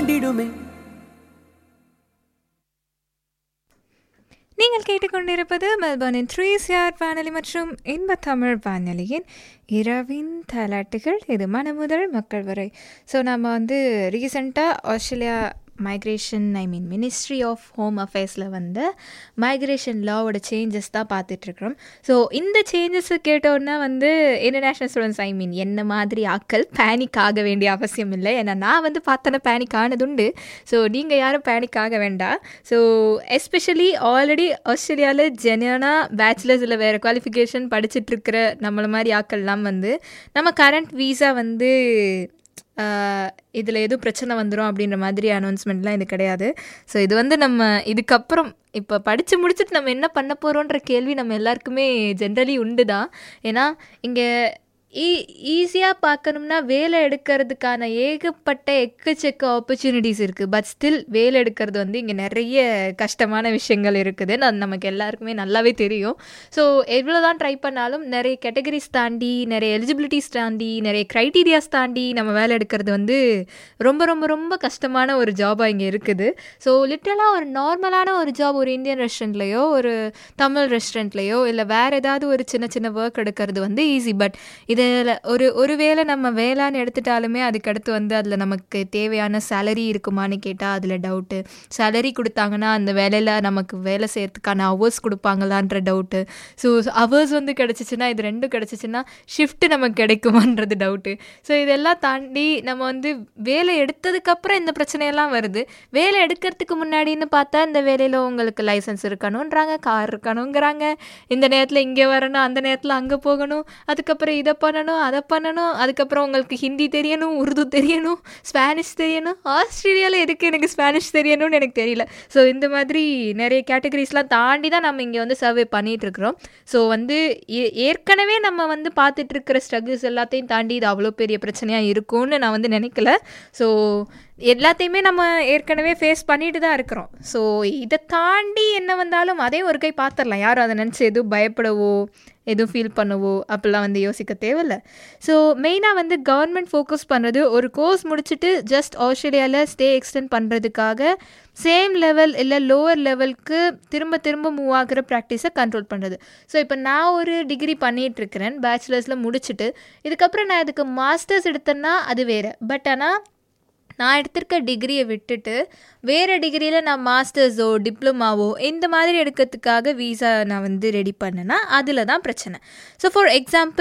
தூண்டிடுமே நீங்கள் கேட்டுக்கொண்டிருப்பது மெல்பர்னின் three CR வானொலி மற்றும் இன்ப தமிழ் வானொலியின் இரவின் தலாட்டுகள் இது மனமுதல் மக்கள் வரை ஸோ நம்ம வந்து ரீசெண்டாக Australia migration I mean ministry of home அஃபேர்ஸில் வந்து மைக்ரேஷன் லாவோட சேஞ்சஸ் தான் பார்த்துட்ருக்குறோம் ஸோ இந்த சேஞ்சஸை கேட்டோன்னா வந்து இன்டர்நேஷ்னல் ஸ்டூடெண்ட்ஸ் ஐ மீன் என்ன மாதிரி ஆக்கள் பேனிக் ஆக வேண்டிய அவசியம் இல்லை ஏன்னா நான் வந்து பார்த்தன பேனிக் ஆனதுண்டு ஸோ நீங்கள் யாரும் பேனிக் ஆக வேண்டாம் ஸோ எஸ்பெஷலி ஆல்ரெடி ஆஸ்திரேலியாவில் ஜெனியனாக பேச்சுலர்ஸ் இல்லை வேறு குவாலிஃபிகேஷன் படிச்சுட்ருக்கிற நம்மளை மாதிரி ஆக்கள்லாம் வந்து நம்ம கரண்ட் வீசா வந்து இதில் எதுவும் பிரச்சனை வந்துடும் அப்படின்ற மாதிரி அனௌன்ஸ்மெண்ட்லாம் இது கிடையாது ஸோ இது வந்து நம்ம இதுக்கப்புறம் இப்போ படித்து முடிச்சுட்டு நம்ம என்ன பண்ண போகிறோன்ற கேள்வி நம்ம எல்லாருக்குமே ஜென்ரலி உண்டு தான் ஏன்னா இங்கே ஈ ஈஸியாக பார்க்கணும்னா வேலை எடுக்கிறதுக்கான ஏகப்பட்ட எக்கச்சக்க ஆப்பர்ச்சுனிட்டிஸ் இருக்குது பட் ஸ்டில் வேலை எடுக்கிறது வந்து இங்கே நிறைய கஷ்டமான விஷயங்கள் இருக்குதுன்னு அது நமக்கு எல்லாருக்குமே நல்லாவே தெரியும் ஸோ எவ்வளோ தான் ட்ரை பண்ணாலும் நிறைய கேட்டகரிஸ் தாண்டி நிறைய எலிஜிபிலிட்டிஸ் தாண்டி நிறைய க்ரைட்டீரியாஸ் தாண்டி நம்ம வேலை எடுக்கிறது வந்து ரொம்ப ரொம்ப ரொம்ப கஷ்டமான ஒரு ஜாபாக இங்கே இருக்குது ஸோ லிட்டரலாக ஒரு நார்மலான ஒரு ஜாப் ஒரு இந்தியன் ரெஸ்டாரண்ட்லேயோ ஒரு தமிழ் ரெஸ்டாரண்ட்லேயோ இல்லை வேறு ஏதாவது ஒரு சின்ன சின்ன ஒர்க் எடுக்கிறது வந்து ஈஸி பட் இதில் ஒரு ஒரு வேளை நம்ம வேளான்னு எடுத்துட்டாலுமே அதுக்கடுத்து வந்து அதில் நமக்கு தேவையான சேலரி இருக்குமான்னு கேட்டால் அதில் டவுட்டு சேலரி கொடுத்தாங்கன்னா அந்த வேலையில் நமக்கு வேலை செய்யறதுக்கான ஹவர்ஸ் கொடுப்பாங்களான்ற டவுட்டு ஸோ ஹவர்ஸ் வந்து கிடச்சிச்சின்னா இது ரெண்டும் கிடச்சிச்சின்னா ஷிஃப்ட்டு நமக்கு கிடைக்குமான்றது டவுட்டு ஸோ இதெல்லாம் தாண்டி நம்ம வந்து வேலை எடுத்ததுக்கப்புறம் இந்த பிரச்சனையெல்லாம் வருது வேலை எடுக்கிறதுக்கு முன்னாடின்னு பார்த்தா இந்த வேலையில் உங்களுக்கு லைசன்ஸ் இருக்கணுன்றாங்க கார் இருக்கணுங்கிறாங்க இந்த நேரத்தில் இங்கே வரணும் அந்த நேரத்தில் அங்கே போகணும் அதுக்கப்புறம் இதை பண்ணணும் அதை பண்ணணும் அதுக்கப்புறம் உங்களுக்கு ஹிந்தி தெரியணும் உருது தெரியணும் ஸ்பானிஷ் தெரியணும் ஆஸ்திரேலியாவில் எதுக்கு எனக்கு ஸ்பானிஷ் தெரியணும்னு எனக்கு தெரியல ஸோ இந்த மாதிரி நிறைய கேட்டகரிஸ்லாம் தாண்டி தான் நம்ம இங்கே வந்து சர்வே பண்ணிகிட்டு இருக்கிறோம் ஸோ வந்து ஏற்கனவே நம்ம வந்து பார்த்துட்டு இருக்கிற ஸ்ட்ரகிள்ஸ் எல்லாத்தையும் தாண்டி இது அவ்வளோ பெரிய பிரச்சனையாக இருக்கும்னு நான் வந்து நினைக்கல ஸோ எல்லாத்தையுமே நம்ம ஏற்கனவே ஃபேஸ் பண்ணிட்டு தான் இருக்கிறோம் ஸோ இதை தாண்டி என்ன வந்தாலும் அதே ஒரு கை பார்த்துடலாம் யாரும் அதை நினச்சி எதுவும் பயப்படவோ எதுவும் ஃபீல் பண்ணவோ அப்படிலாம் வந்து யோசிக்க தேவையில்ல ஸோ மெயினாக வந்து கவர்மெண்ட் ஃபோக்கஸ் பண்ணுறது ஒரு கோர்ஸ் முடிச்சுட்டு ஜஸ்ட் ஆஸ்திரேலியாவில் ஸ்டே எக்ஸ்டெண்ட் பண்ணுறதுக்காக சேம் லெவல் இல்லை லோவர் லெவலுக்கு திரும்ப திரும்ப மூவ் ஆகிற ப்ராக்டிஸை கண்ட்ரோல் பண்ணுறது ஸோ இப்போ நான் ஒரு டிகிரி பண்ணிகிட்ருக்கிறேன் பேச்சுலர்ஸில் முடிச்சுட்டு இதுக்கப்புறம் நான் இதுக்கு மாஸ்டர்ஸ் எடுத்தேன்னா அது வேறு பட் ஆனால் நான் எடுத்திருக்க டிகிரியை விட்டுட்டு வேறு டிகிரியில் நான் மாஸ்டர்ஸோ டிப்ளமாவோ இந்த மாதிரி எடுக்கிறதுக்காக வீசா நான் வந்து ரெடி பண்ணேன்னா அதில் தான் பிரச்சனை ஸோ ஃபார் எக்ஸாம்பிள்